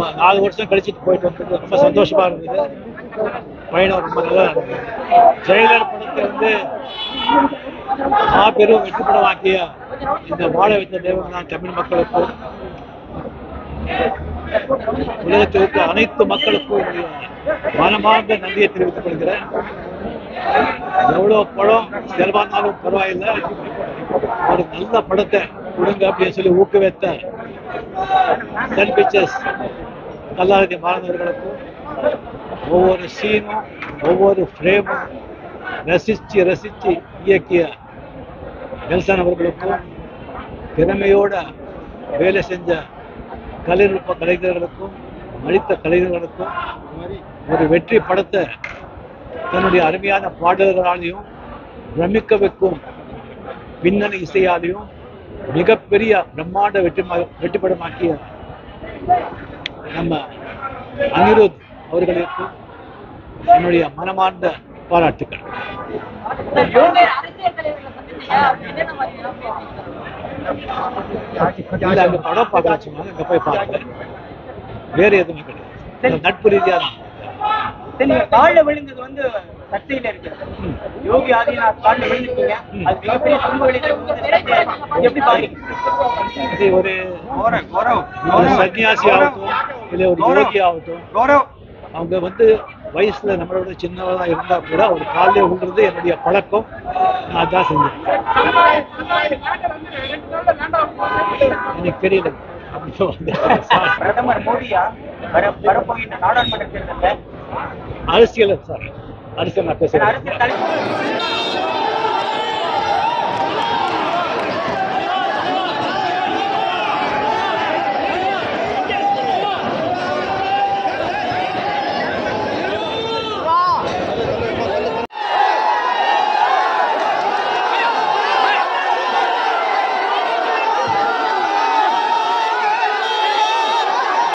நாலு வருஷம் கழிச்சிட்டு போயிட்டு வந்தது ரொம்ப சந்தோஷமா இருந்தது பயணம் ரொம்ப நல்லா இருந்தது ஜெயலலிதா படத்தை வந்து மாபெரும் வெற்றி படமாக்கிய இந்த வாழ வைத்த தேவன் தான் தமிழ் மக்களுக்கும் உலகத்தில் இருக்கிற அனைத்து மக்களுக்கும் என்னுடைய மனமார்ந்த நன்றியை தெரிவித்துக் கொள்கிறேன் எவ்வளவு படம் செலவானாலும் பரவாயில்லை ஒரு நல்ல படத்தை கொடுங்க அப்படின்னு சொல்லி ஊக்குவித்த சன் பிக்சர்ஸ் கல்லாரதி மாணவர்களுக்கும் ஒவ்வொரு சீனும் ஒவ்வொரு ஃப்ரேமும் ரசிச்சு ரசிச்சு இயக்கிய நெல்சன் அவர்களுக்கும் திறமையோட வேலை செஞ்ச கலைநுட்ப கலைஞர்களுக்கும் நடித்த கலைஞர்களுக்கும் ஒரு வெற்றி படத்தை தன்னுடைய அருமையான பாடல்களாலையும் பிரமிக்க வைக்கும் பின்னணி இசையாலையும் மிகப்பெரிய பிரம்மாண்ட வெற்றி வெற்றி படமாக்கிய நம்ம அனிருத் அவர்களுக்கும் என்னுடைய மனமார்ந்த பாராட்டுக்கள் இல்ல அங்க படம் பார்க்க சொன்னாங்க அங்க போய் பாருங்க வேற எதுவுமே கிடையாது நட்பு ரீதியா தான் சரி நீங்க கால்ல விழுந்தது வந்து சர்ச்சையில இருக்கு யோகி ஆதித்யநாத் கால்ல விழுந்துட்டீங்க அது மிகப்பெரிய சமூக விளைவு எப்படி பாக்குறீங்க இது ஒரு ஒரு சன்னியாசி ஆகட்டும் இல்ல ஒரு யோகி ஆகட்டும் அவங்க வந்து வயசுல நம்மளோட சின்னவதா இருந்தா கூட ஒரு காலையில விழுறது என்னுடைய பழக்கம் நான் அதான் செஞ்சேன் எனக்கு தெரியல அப்படி வந்து பிரதமர் மோடியா வர வரப்போகின்ற நாடாளுமன்ற தேர்தலில் அரசியல் சார் அரசியல் நான் பேசுறேன் அரசியல் தலைவர்